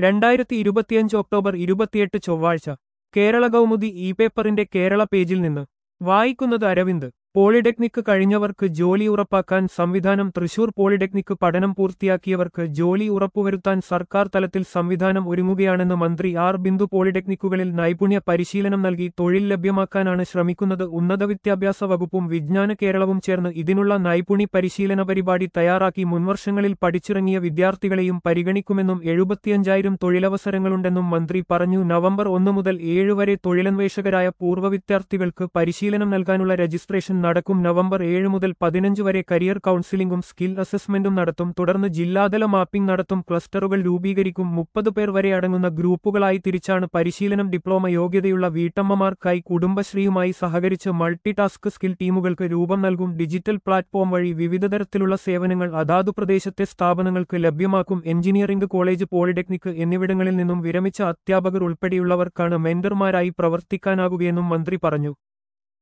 രണ്ടായിരത്തി ഇരുപത്തിയഞ്ച് ഒക്ടോബർ ഇരുപത്തിയെട്ട് ചൊവ്വാഴ്ച കേരള കൗമുദി ഇ പേപ്പറിന്റെ കേരള പേജിൽ നിന്ന് വായിക്കുന്നത് അരവിന്ദ് പോളിടെക്നിക് കഴിഞ്ഞവർക്ക് ജോലി ഉറപ്പാക്കാൻ സംവിധാനം തൃശൂർ പോളിടെക്നിക് പഠനം പൂർത്തിയാക്കിയവർക്ക് ജോലി ഉറപ്പുവരുത്താൻ സർക്കാർ തലത്തിൽ സംവിധാനം ഒരുങ്ങുകയാണെന്ന് മന്ത്രി ആർ ബിന്ദു പോളിടെക്നിക്കുകളിൽ നൈപുണ്യ പരിശീലനം നൽകി തൊഴിൽ ലഭ്യമാക്കാനാണ് ശ്രമിക്കുന്നത് ഉന്നത വിദ്യാഭ്യാസ വകുപ്പും വിജ്ഞാന കേരളവും ചേർന്ന് ഇതിനുള്ള നൈപുണി പരിശീലന പരിപാടി തയ്യാറാക്കി മുൻവർഷങ്ങളിൽ പഠിച്ചിറങ്ങിയ വിദ്യാർത്ഥികളെയും പരിഗണിക്കുമെന്നും എഴുപത്തിയഞ്ചായിരം തൊഴിലവസരങ്ങളുണ്ടെന്നും മന്ത്രി പറഞ്ഞു നവംബർ ഒന്ന് മുതൽ ഏഴ് വരെ തൊഴിലന്വേഷകരായ പൂർവ്വ വിദ്യാർത്ഥികൾക്ക് പരിശീലനം നൽകാനുള്ള രജിസ്ട്രേഷൻ നടക്കും നവംബർ ഏഴ് മുതൽ പതിനഞ്ച് വരെ കരിയർ കൗൺസിലിംഗും സ്കിൽ അസസ്മെന്റും നടത്തും തുടർന്ന് ജില്ലാതല മാപ്പിംഗ് നടത്തും ക്ലസ്റ്ററുകൾ രൂപീകരിക്കും മുപ്പത് പേർ വരെ അടങ്ങുന്ന ഗ്രൂപ്പുകളായി തിരിച്ചാണ് പരിശീലനം ഡിപ്ലോമ യോഗ്യതയുള്ള വീട്ടമ്മമാർക്കായി കുടുംബശ്രീയുമായി സഹകരിച്ച് മൾട്ടി ടാസ്ക് സ്കിൽ ടീമുകൾക്ക് രൂപം നൽകും ഡിജിറ്റൽ പ്ലാറ്റ്ഫോം വഴി വിവിധതരത്തിലുള്ള സേവനങ്ങൾ അതാതു പ്രദേശത്തെ സ്ഥാപനങ്ങൾക്ക് ലഭ്യമാക്കും എഞ്ചിനീയറിംഗ് കോളേജ് പോളിടെക്നിക് എന്നിവിടങ്ങളിൽ നിന്നും വിരമിച്ച അധ്യാപകർ ഉൾപ്പെടെയുള്ളവർക്കാണ് മെന്റർമാരായി പ്രവർത്തിക്കാനാകുകയെന്നും മന്ത്രി പറഞ്ഞു